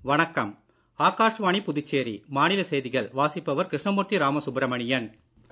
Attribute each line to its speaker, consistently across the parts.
Speaker 1: வணக்கம் ஆகாஷ்வாணி புதுச்சேரி மாநில செய்திகள் வாசிப்பவர் கிருஷ்ணமூர்த்தி ராமசுப்ரமணியன்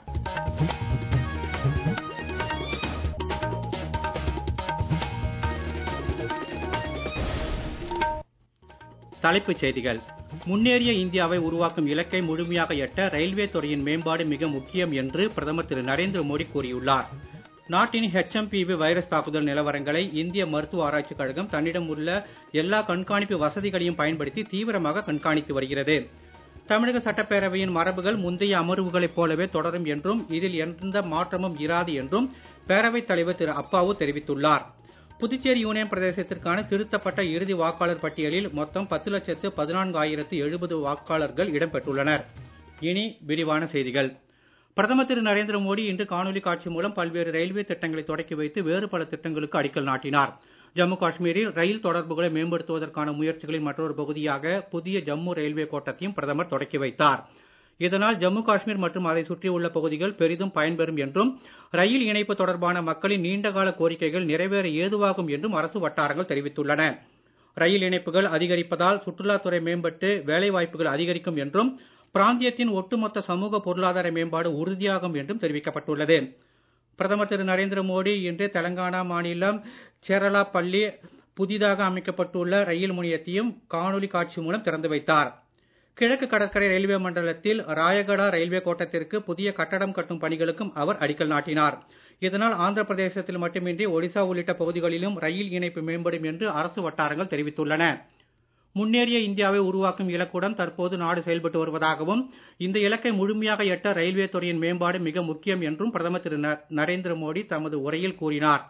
Speaker 1: தலைப்புச் செய்திகள் முன்னேறிய இந்தியாவை உருவாக்கும் இலக்கை முழுமையாக எட்ட ரயில்வே துறையின் மேம்பாடு மிக முக்கியம் என்று பிரதமர் திரு நரேந்திர மோடி கூறியுள்ளார் நாட்டின் ஹெச்எம்பிவி வைரஸ் தாக்குதல் நிலவரங்களை இந்திய மருத்துவ ஆராய்ச்சிக் கழகம் தன்னிடம் உள்ள எல்லா கண்காணிப்பு வசதிகளையும் பயன்படுத்தி தீவிரமாக கண்காணித்து வருகிறது தமிழக சட்டப்பேரவையின் மரபுகள் முந்தைய அமர்வுகளைப் போலவே தொடரும் என்றும் இதில் எந்த மாற்றமும் இராது என்றும் பேரவைத் தலைவர் திரு அப்பாவு தெரிவித்துள்ளார் புதுச்சேரி யூனியன் பிரதேசத்திற்கான திருத்தப்பட்ட இறுதி வாக்காளர் பட்டியலில் மொத்தம் பத்து லட்சத்து பதினான்காயிரத்து எழுபது வாக்காளர்கள் இடம்பெற்றுள்ளனர் இனி விரிவான செய்திகள் பிரதமர் திரு நரேந்திர மோடி இன்று காணொலி காட்சி மூலம் பல்வேறு ரயில்வே திட்டங்களை தொடக்கி வைத்து வேறு பல திட்டங்களுக்கு அடிக்கல் நாட்டினார் ஜம்மு காஷ்மீரில் ரயில் தொடர்புகளை மேம்படுத்துவதற்கான முயற்சிகளின் மற்றொரு பகுதியாக புதிய ஜம்மு ரயில்வே கோட்டத்தையும் பிரதமர் தொடக்கி வைத்தார் இதனால் ஜம்மு காஷ்மீர் மற்றும் அதை சுற்றியுள்ள பகுதிகள் பெரிதும் பயன்பெறும் என்றும் ரயில் இணைப்பு தொடர்பான மக்களின் நீண்டகால கோரிக்கைகள் நிறைவேற ஏதுவாகும் என்றும் அரசு வட்டாரங்கள் தெரிவித்துள்ளன ரயில் இணைப்புகள் அதிகரிப்பதால் சுற்றுலாத்துறை மேம்பட்டு வேலைவாய்ப்புகள் அதிகரிக்கும் என்றும் பிராந்தியத்தின் ஒட்டுமொத்த சமூக பொருளாதார மேம்பாடு உறுதியாகும் என்றும் தெரிவிக்கப்பட்டுள்ளது பிரதமர் திரு நரேந்திர மோடி இன்று தெலங்கானா மாநிலம் சேரலாப்பள்ளி புதிதாக அமைக்கப்பட்டுள்ள ரயில் முனையத்தையும் காணொலி காட்சி மூலம் திறந்து வைத்தார் கிழக்கு கடற்கரை ரயில்வே மண்டலத்தில் ராயகடா ரயில்வே கோட்டத்திற்கு புதிய கட்டடம் கட்டும் பணிகளுக்கும் அவர் அடிக்கல் நாட்டினார் இதனால் ஆந்திர பிரதேசத்தில் மட்டுமின்றி ஒடிசா உள்ளிட்ட பகுதிகளிலும் ரயில் இணைப்பு மேம்படும் என்று அரசு வட்டாரங்கள் தெரிவித்துள்ளன முன்னேறிய இந்தியாவை உருவாக்கும் இலக்குடன் தற்போது நாடு செயல்பட்டு வருவதாகவும் இந்த இலக்கை முழுமையாக எட்ட ரயில்வே துறையின் மேம்பாடு மிக முக்கியம் என்றும் பிரதமர் திரு நரேந்திர மோடி தமது உரையில் கூறினார்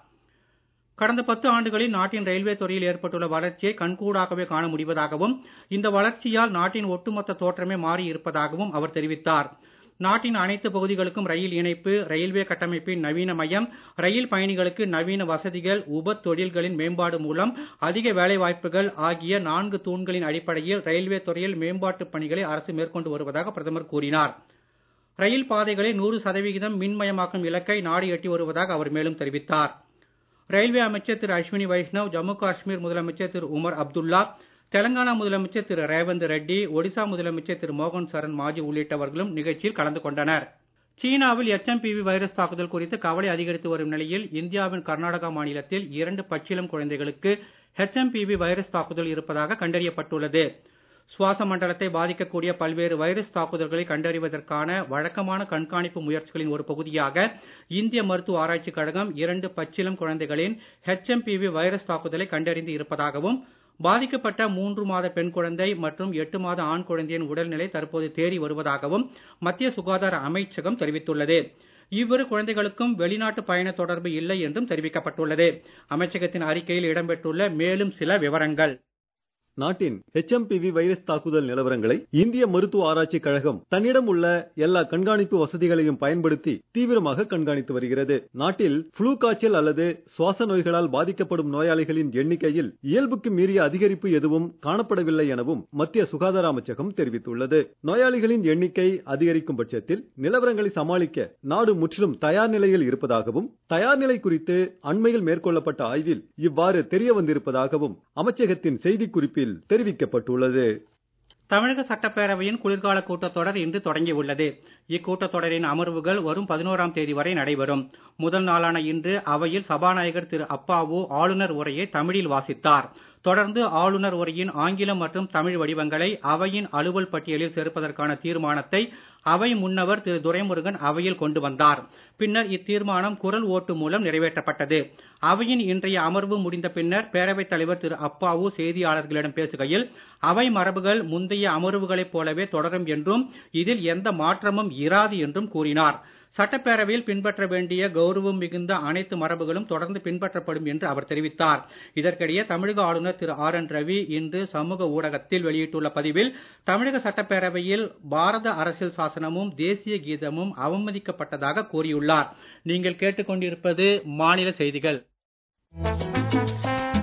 Speaker 1: கடந்த பத்து ஆண்டுகளில் நாட்டின் ரயில்வே துறையில் ஏற்பட்டுள்ள வளர்ச்சியை கண்கூடாகவே காண முடிவதாகவும் இந்த வளர்ச்சியால் நாட்டின் ஒட்டுமொத்த தோற்றமே மாறி இருப்பதாகவும் அவர் தெரிவித்தார் நாட்டின் அனைத்து பகுதிகளுக்கும் ரயில் இணைப்பு ரயில்வே கட்டமைப்பின் நவீனமயம் ரயில் பயணிகளுக்கு நவீன வசதிகள் உப தொழில்களின் மேம்பாடு மூலம் அதிக வேலைவாய்ப்புகள் ஆகிய நான்கு தூண்களின் அடிப்படையில் ரயில்வே துறையில் மேம்பாட்டுப் பணிகளை அரசு மேற்கொண்டு வருவதாக பிரதமர் கூறினார் ரயில் பாதைகளை நூறு சதவிகிதம் மின்மயமாக்கும் இலக்கை நாடு எட்டி வருவதாக அவர் மேலும் தெரிவித்தார் ரயில்வே அமைச்சர் திரு அஸ்வினி வைஷ்ணவ் ஜம்மு காஷ்மீர் முதலமைச்சர் திரு உமர் அப்துல்லா தெலங்கானா முதலமைச்சர் திரு ரேவந்த் ரெட்டி ஒடிசா முதலமைச்சர் திரு மோகன் சரண் மாஜி உள்ளிட்டவர்களும் நிகழ்ச்சியில் கலந்து கொண்டனர் சீனாவில் எச்எம்பிவி வைரஸ் தாக்குதல் குறித்து கவலை அதிகரித்து வரும் நிலையில் இந்தியாவின் கர்நாடகா மாநிலத்தில் இரண்டு பச்சிளம் குழந்தைகளுக்கு ஹெச்எம்பிவி வைரஸ் தாக்குதல் இருப்பதாக கண்டறியப்பட்டுள்ளது சுவாச மண்டலத்தை பாதிக்கக்கூடிய பல்வேறு வைரஸ் தாக்குதல்களை கண்டறிவதற்கான வழக்கமான கண்காணிப்பு முயற்சிகளின் ஒரு பகுதியாக இந்திய மருத்துவ ஆராய்ச்சிக் கழகம் இரண்டு பச்சிளம் குழந்தைகளின் ஹெச்எம்பிவி வைரஸ் தாக்குதலை கண்டறிந்து இருப்பதாகவும் பாதிக்கப்பட்ட மூன்று மாத பெண் குழந்தை மற்றும் எட்டு மாத ஆண் குழந்தையின் உடல்நிலை தற்போது தேறி வருவதாகவும் மத்திய சுகாதார அமைச்சகம் தெரிவித்துள்ளது இவ்விரு குழந்தைகளுக்கும் வெளிநாட்டு பயண தொடர்பு இல்லை என்றும் தெரிவிக்கப்பட்டுள்ளது அமைச்சகத்தின் அறிக்கையில் இடம்பெற்றுள்ள மேலும் சில விவரங்கள்
Speaker 2: நாட்டின் ஹெச்எம்பிவி வைரஸ் தாக்குதல் நிலவரங்களை இந்திய மருத்துவ ஆராய்ச்சிக் கழகம் தன்னிடம் உள்ள எல்லா கண்காணிப்பு வசதிகளையும் பயன்படுத்தி தீவிரமாக கண்காணித்து வருகிறது நாட்டில் புளூ காய்ச்சல் அல்லது சுவாச நோய்களால் பாதிக்கப்படும் நோயாளிகளின் எண்ணிக்கையில் இயல்புக்கு மீறிய அதிகரிப்பு எதுவும் காணப்படவில்லை எனவும் மத்திய சுகாதார அமைச்சகம் தெரிவித்துள்ளது நோயாளிகளின் எண்ணிக்கை அதிகரிக்கும் பட்சத்தில் நிலவரங்களை சமாளிக்க நாடு முற்றிலும் தயார் நிலையில் இருப்பதாகவும் தயார் நிலை குறித்து அண்மையில் மேற்கொள்ளப்பட்ட ஆய்வில் இவ்வாறு தெரிய வந்திருப்பதாகவும் அமைச்சகத்தின் செய்திக்குறிப்பில் அறிவிப்பில் தெரிவிக்கப்பட்டுள்ளது
Speaker 1: தமிழக சட்டப்பேரவையின் குளிர்கால கூட்டத்தொடர் இன்று தொடங்கியுள்ளது இக்கூட்டத்தொடரின் அமர்வுகள் வரும் பதினோராம் தேதி வரை நடைபெறும் முதல் நாளான இன்று அவையில் சபாநாயகர் திரு அப்பாவு ஆளுநர் உரையை தமிழில் வாசித்தார் தொடர்ந்து ஆளுநர் உரையின் ஆங்கிலம் மற்றும் தமிழ் வடிவங்களை அவையின் அலுவல் பட்டியலில் சேர்ப்பதற்கான தீர்மானத்தை அவை முன்னவர் திரு துரைமுருகன் அவையில் கொண்டு வந்தார் பின்னர் இத்தீர்மானம் குரல் ஓட்டு மூலம் நிறைவேற்றப்பட்டது அவையின் இன்றைய அமர்வு முடிந்த பின்னர் பேரவைத் தலைவர் திரு அப்பாவு செய்தியாளர்களிடம் பேசுகையில் அவை மரபுகள் முந்தைய அமர்வுகளைப் போலவே தொடரும் என்றும் இதில் எந்த மாற்றமும் இராது என்றும் கூறினார் சட்டப்பேரவையில் பின்பற்ற வேண்டிய கௌரவம் மிகுந்த அனைத்து மரபுகளும் தொடர்ந்து பின்பற்றப்படும் என்று அவர் தெரிவித்தார் இதற்கிடையே தமிழக ஆளுநர் திரு ஆர் என் ரவி இன்று சமூக ஊடகத்தில் வெளியிட்டுள்ள பதிவில் தமிழக சட்டப்பேரவையில் பாரத அரசியல் சாசனமும் தேசிய கீதமும் அவமதிக்கப்பட்டதாக கூறியுள்ளார் நீங்கள் கேட்டுக்கொண்டிருப்பது மாநில செய்திகள்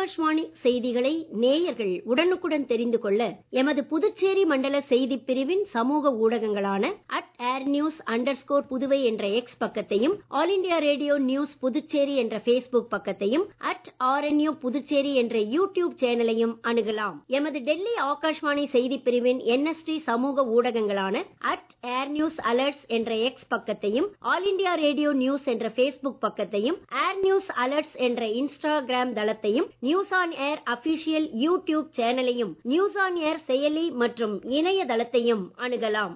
Speaker 3: ஆகாஷ்வாணி செய்திகளை நேயர்கள் உடனுக்குடன் தெரிந்து கொள்ள எமது புதுச்சேரி மண்டல செய்திப் பிரிவின் சமூக ஊடகங்களான at air news under Puduvai என்ற எக்ஸ் பக்கத்தையும் all India radio news Puducherry என்ற ஃபேஸ்புக் பக்கத்தையும் அட் ஆர்என்யூ புதுச்சேரி என்ற யூடியூப் சேனலையும் அணுகலாம் எமது டெல்லி ஆகாஷ்வாணி செய்திப் பிரிவின் என்எஸ்டி சமூக ஊடகங்களான அட் ஏர் நியூஸ் அலர்ட்ஸ் என்ற எக்ஸ் பக்கத்தையும் ஆல் இண்டியா ரேடியோ நியூஸ் என்ற ஃபேஸ்புக் பக்கத்தையும் ஏர் நியூஸ் அலர்ட்ஸ் என்ற இன்ஸ்டாகிராம் தளத்தையும் news on air official YouTube சேனலையும் நியூஸ் ஆன் ஏர் செயலி மற்றும் இணையதளத்தையும் அணுகலாம்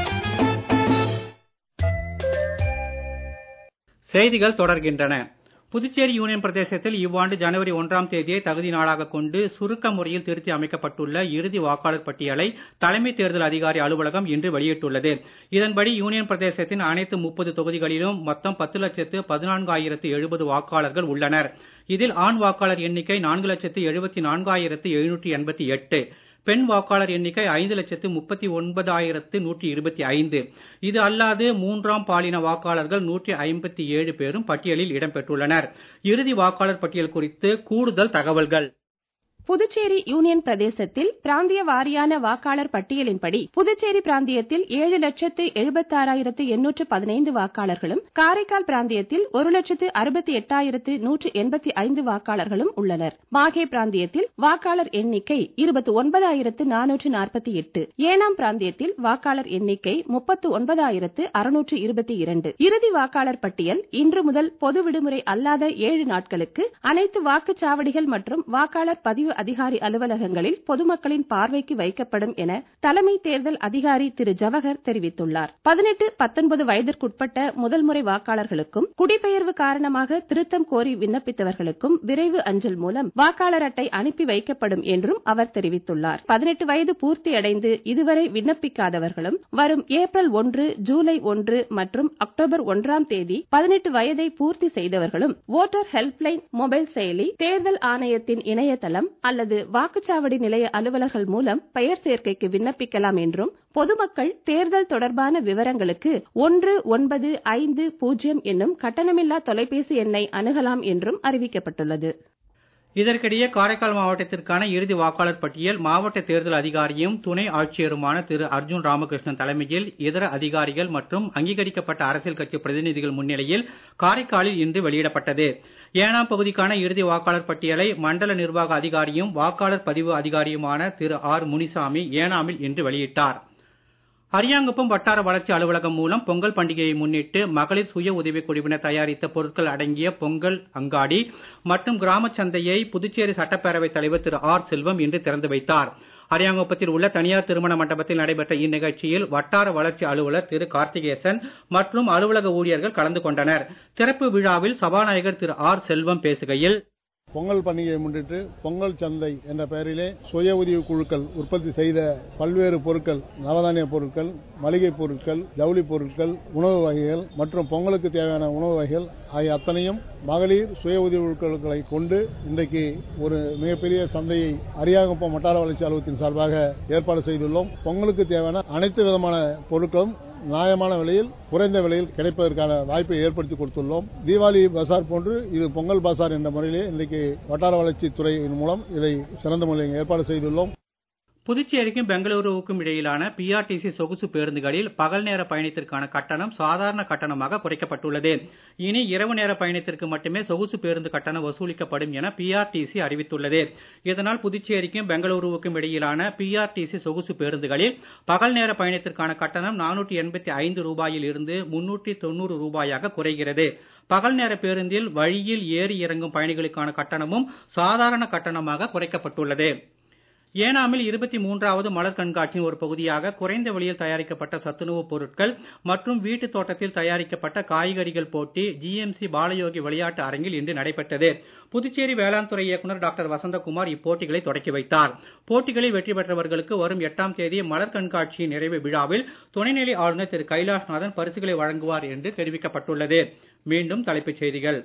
Speaker 1: செய்திகள் தொடர்கின்றன புதுச்சேரி யூனியன் பிரதேசத்தில் இவ்வாண்டு ஜனவரி ஒன்றாம் தேதியை தகுதி நாளாக கொண்டு சுருக்க முறையில் திருத்தி அமைக்கப்பட்டுள்ள இறுதி வாக்காளர் பட்டியலை தலைமை தேர்தல் அதிகாரி அலுவலகம் இன்று வெளியிட்டுள்ளது இதன்படி யூனியன் பிரதேசத்தின் அனைத்து முப்பது தொகுதிகளிலும் மொத்தம் பத்து லட்சத்து பதினான்காயிரத்து எழுபது வாக்காளர்கள் உள்ளனர் இதில் ஆண் வாக்காளர் எண்ணிக்கை நான்கு லட்சத்து எழுபத்தி நான்காயிரத்து எழுநூற்றி எண்பத்தி எட்டு பெண் வாக்காளர் எண்ணிக்கை ஐந்து லட்சத்து முப்பத்தி ஒன்பதாயிரத்து நூற்றி இருபத்தி ஐந்து இது அல்லாது மூன்றாம் பாலின வாக்காளர்கள் நூற்றி ஐம்பத்தி ஏழு பேரும் பட்டியலில் இடம்பெற்றுள்ளனர் இறுதி வாக்காளர் பட்டியல் குறித்து கூடுதல் தகவல்கள்
Speaker 4: புதுச்சேரி யூனியன் பிரதேசத்தில் பிராந்திய வாரியான வாக்காளர் பட்டியலின்படி புதுச்சேரி பிராந்தியத்தில் ஏழு லட்சத்து எழுபத்தாறாயிரத்து எண்ணூற்று பதினைந்து வாக்காளர்களும் காரைக்கால் பிராந்தியத்தில் ஒரு லட்சத்து அறுபத்தி எட்டாயிரத்து நூற்று எண்பத்தி ஐந்து வாக்காளர்களும் உள்ளனர் மாஹே பிராந்தியத்தில் வாக்காளர் எண்ணிக்கை இருபத்தி ஒன்பதாயிரத்து நானூற்று நாற்பத்தி எட்டு ஏனாம் பிராந்தியத்தில் வாக்காளர் எண்ணிக்கை முப்பத்து ஒன்பதாயிரத்து அறுநூற்று இருபத்தி இரண்டு இறுதி வாக்காளர் பட்டியல் இன்று முதல் பொது விடுமுறை அல்லாத ஏழு நாட்களுக்கு அனைத்து வாக்குச்சாவடிகள் மற்றும் வாக்காளர் பதிவு அதிகாரி அலுவலகங்களில் பொதுமக்களின் பார்வைக்கு வைக்கப்படும் என தலைமை தேர்தல் அதிகாரி திரு ஜவஹர் தெரிவித்துள்ளார் பதினெட்டு பத்தொன்பது வயதிற்குட்பட்ட முதல் முறை வாக்காளர்களுக்கும் குடிபெயர்வு காரணமாக திருத்தம் கோரி விண்ணப்பித்தவர்களுக்கும் விரைவு அஞ்சல் மூலம் வாக்காளர் அட்டை அனுப்பி வைக்கப்படும் என்றும் அவர் தெரிவித்துள்ளார் பதினெட்டு வயது பூர்த்தியடைந்து இதுவரை விண்ணப்பிக்காதவர்களும் வரும் ஏப்ரல் ஒன்று ஜூலை ஒன்று மற்றும் அக்டோபர் ஒன்றாம் தேதி பதினெட்டு வயதை பூர்த்தி செய்தவர்களும் ஓட்டர் ஹெல்ப்லைன் மொபைல் செயலி தேர்தல் ஆணையத்தின் இணையதளம் அல்லது வாக்குச்சாவடி நிலைய அலுவலர்கள் மூலம் பெயர் சேர்க்கைக்கு விண்ணப்பிக்கலாம் என்றும் பொதுமக்கள் தேர்தல் தொடர்பான விவரங்களுக்கு ஒன்று ஒன்பது ஐந்து பூஜ்ஜியம் என்னும் கட்டணமில்லா தொலைபேசி எண்ணை அணுகலாம் என்றும் அறிவிக்கப்பட்டுள்ளது
Speaker 1: இதற்கிடையே காரைக்கால் மாவட்டத்திற்கான இறுதி வாக்காளர் பட்டியல் மாவட்ட தேர்தல் அதிகாரியும் துணை ஆட்சியருமான திரு அர்ஜுன் ராமகிருஷ்ணன் தலைமையில் இதர அதிகாரிகள் மற்றும் அங்கீகரிக்கப்பட்ட அரசியல் கட்சி பிரதிநிதிகள் முன்னிலையில் காரைக்காலில் இன்று வெளியிடப்பட்டது ஏனாம் பகுதிக்கான இறுதி வாக்காளர் பட்டியலை மண்டல நிர்வாக அதிகாரியும் வாக்காளர் பதிவு அதிகாரியுமான திரு ஆர் முனிசாமி ஏனாமில் இன்று வெளியிட்டார் அரியாங்குப்பம் வட்டார வளர்ச்சி அலுவலகம் மூலம் பொங்கல் பண்டிகையை முன்னிட்டு மகளிர் சுய உதவிக் குழுவினர் தயாரித்த பொருட்கள் அடங்கிய பொங்கல் அங்காடி மற்றும் கிராம சந்தையை புதுச்சேரி சட்டப்பேரவைத் தலைவர் திரு ஆர் செல்வம் இன்று திறந்து வைத்தார் அரியாங்குப்பத்தில் உள்ள தனியார் திருமண மண்டபத்தில் நடைபெற்ற இந்நிகழ்ச்சியில் வட்டார வளர்ச்சி அலுவலர் திரு கார்த்திகேசன் மற்றும் அலுவலக ஊழியர்கள் கலந்து கொண்டனர் திறப்பு விழாவில் சபாநாயகர் திரு ஆர் செல்வம் பேசுகையில்
Speaker 5: பொங்கல் பண்டிகையை முன்னிட்டு பொங்கல் சந்தை என்ற பெயரிலே சுய உதவி குழுக்கள் உற்பத்தி செய்த பல்வேறு பொருட்கள் நவதானிய பொருட்கள் மளிகை பொருட்கள் ஜவுளி பொருட்கள் உணவு வகைகள் மற்றும் பொங்கலுக்கு தேவையான உணவு வகைகள் ஆகிய அத்தனையும் மகளிர் சுய உதவி குழுக்களை கொண்டு இன்றைக்கு ஒரு மிகப்பெரிய சந்தையை அரியாங்குப்பம் வட்டார வளர்ச்சி அலுவலகத்தின் சார்பாக ஏற்பாடு செய்துள்ளோம் பொங்கலுக்கு தேவையான அனைத்து விதமான பொருட்களும் நியாயமான விலையில் குறைந்த விலையில் கிடைப்பதற்கான வாய்ப்பை ஏற்படுத்தி கொடுத்துள்ளோம் தீபாவளி பசார் போன்று இது பொங்கல் பசார் என்ற முறையிலே இன்றைக்கு வட்டார வளர்ச்சித் துறையின் மூலம் இதை சிறந்த முறையில் ஏற்பாடு செய்துள்ளோம்
Speaker 1: புதுச்சேரிக்கும் பெங்களூருவுக்கும் இடையிலான பிஆர்டிசி சொகுசு பேருந்துகளில் பகல் நேர பயணத்திற்கான கட்டணம் சாதாரண கட்டணமாக குறைக்கப்பட்டுள்ளது இனி இரவு நேர பயணத்திற்கு மட்டுமே சொகுசு பேருந்து கட்டணம் வசூலிக்கப்படும் என பிஆர்டிசி அறிவித்துள்ளது இதனால் புதுச்சேரிக்கும் பெங்களூருவுக்கும் இடையிலான பிஆர்டிசி சொகுசு பேருந்துகளில் பகல் நேர பயணத்திற்கான கட்டணம் நானூற்றி எண்பத்தி ஐந்து ரூபாயில் இருந்து முன்னூற்றி தொண்ணூறு ரூபாயாக குறைகிறது பகல் நேர பேருந்தில் வழியில் ஏறி இறங்கும் பயணிகளுக்கான கட்டணமும் சாதாரண கட்டணமாக குறைக்கப்பட்டுள்ளது ஏனாமில் இருபத்தி மூன்றாவது மலர் கண்காட்சியின் ஒரு பகுதியாக குறைந்த விலையில் தயாரிக்கப்பட்ட சத்துணவுப் பொருட்கள் மற்றும் வீட்டுத் தோட்டத்தில் தயாரிக்கப்பட்ட காய்கறிகள் போட்டி ஜிஎம்சி பாலயோகி விளையாட்டு அரங்கில் இன்று நடைபெற்றது புதுச்சேரி வேளாண் துறை இயக்குநர் டாக்டர் வசந்தகுமார் இப்போட்டிகளை தொடக்கி வைத்தார் போட்டிகளில் வெற்றி பெற்றவர்களுக்கு வரும் எட்டாம் தேதி மலர் கண்காட்சியின் நிறைவு விழாவில் துணைநிலை ஆளுநர் திரு கைலாஷ்நாதன் பரிசுகளை வழங்குவார் என்று தெரிவிக்கப்பட்டுள்ளது மீண்டும் தலைப்புச் செய்திகள்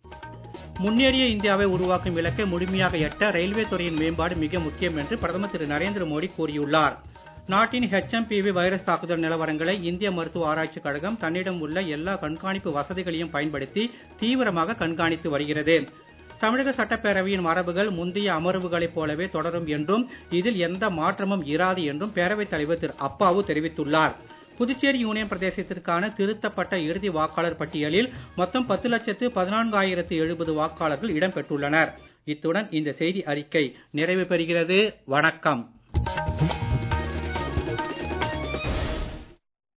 Speaker 1: முன்னேறிய இந்தியாவை உருவாக்கும் இலக்கை முழுமையாக எட்ட ரயில்வே துறையின் மேம்பாடு மிக முக்கியம் என்று பிரதமர் திரு நரேந்திர மோடி கூறியுள்ளார் நாட்டின் ஹெச்எம்பிவி வைரஸ் தாக்குதல் நிலவரங்களை இந்திய மருத்துவ ஆராய்ச்சிக் கழகம் தன்னிடம் உள்ள எல்லா கண்காணிப்பு வசதிகளையும் பயன்படுத்தி தீவிரமாக கண்காணித்து வருகிறது தமிழக சட்டப்பேரவையின் மரபுகள் முந்தைய அமர்வுகளைப் போலவே தொடரும் என்றும் இதில் எந்த மாற்றமும் இராது என்றும் பேரவைத் தலைவர் திரு அப்பாவு தெரிவித்துள்ளார் புதுச்சேரி யூனியன் பிரதேசத்திற்கான திருத்தப்பட்ட இறுதி வாக்காளர் பட்டியலில் மொத்தம் பத்து லட்சத்து பதினான்காயிரத்து எழுபது வாக்காளர்கள் இடம்பெற்றுள்ளனர் இத்துடன் இந்த செய்தி அறிக்கை நிறைவு பெறுகிறது வணக்கம்